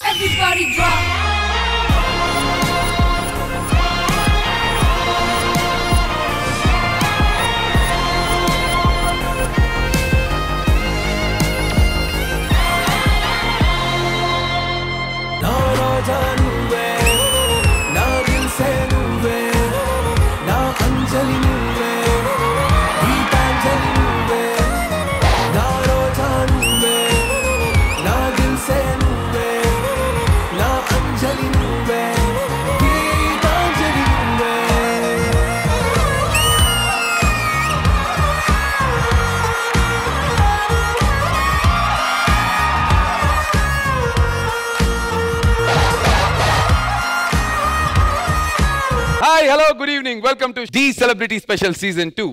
Everybody drop. నా రాజా నువ్వే నా దిల్సే నువ్వే నా అంజలి నువ్వే గీతాంజలి నువ్వే నా రోజా నువ్వే నా దిల్సే నువ్వే నా అంజలి నువ్వే గీతాంజలి నువ్వే hi hello good evening welcome to the celebrity special season two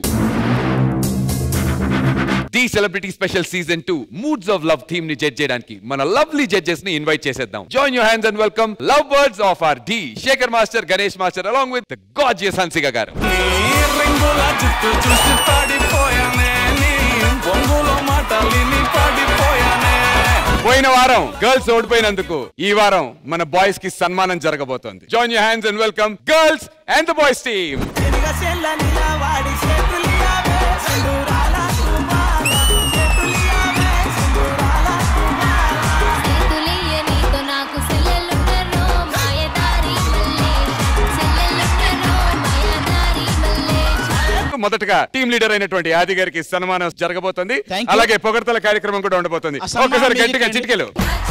the celebrity special season two moods of love theme ని జడ్జ్ చేయడానికి మన లవ్లీ జడ్జెస్ ని ఇన్వైట్ చేసేద్దాం join your hands and welcome love birds of our the Sekhar master Ganesh master along with the gorgeous Hansika garu నీ రింగుల జుట్టు చూసి పడిపోయానే నీ బొంగులో మాటలిని పడిపోయానే పోయిన వారం గర్ల్స్ ఓడిపోయినందుకు ఈ వారం మన బాయ్స్ కి సన్మానం జరగబోతోంది join your hands and welcome girls and the boys team ఎనిగ చెల్లనిలా వాడి చేతులియావే సింధూరాల కుమార చేతులియావే సింధూరాల చేతులియ నీతో నాకు సెల్లెలుండను మాయదారి మల్లేష సెల్లెలుండను మాయదారి మల్లేష మొదటగా టీం లీడర్ అయినటువంటి ఆది గారికి సన్మానం జరగబోతుంది Thank you. అలాగే పొగడ్తల కార్యక్రమం కూడా ఉండబోతుంది ఆ సన్మానం ఒక్కసారి music గట్టిగా అండి. చిటికెలు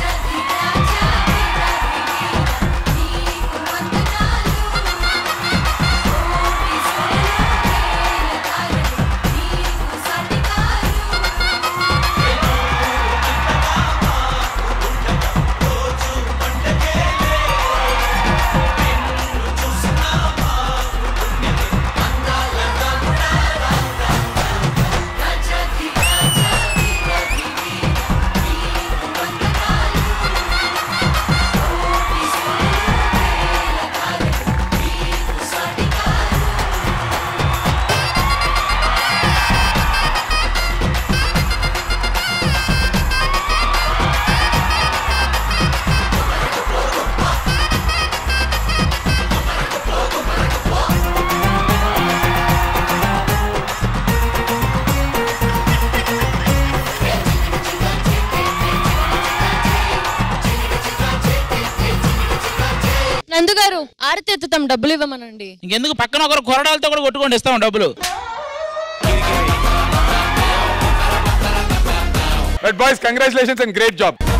నందు గారు ఆరతి ఎత్తుతాం డబ్బులు ఇవ్వమనండి ఇంకెందుకు పక్కన ఒకరు కొరడాలతో కూడా కొట్టుకొని ఇస్తాం డబ్బులు but boys congratulations and great job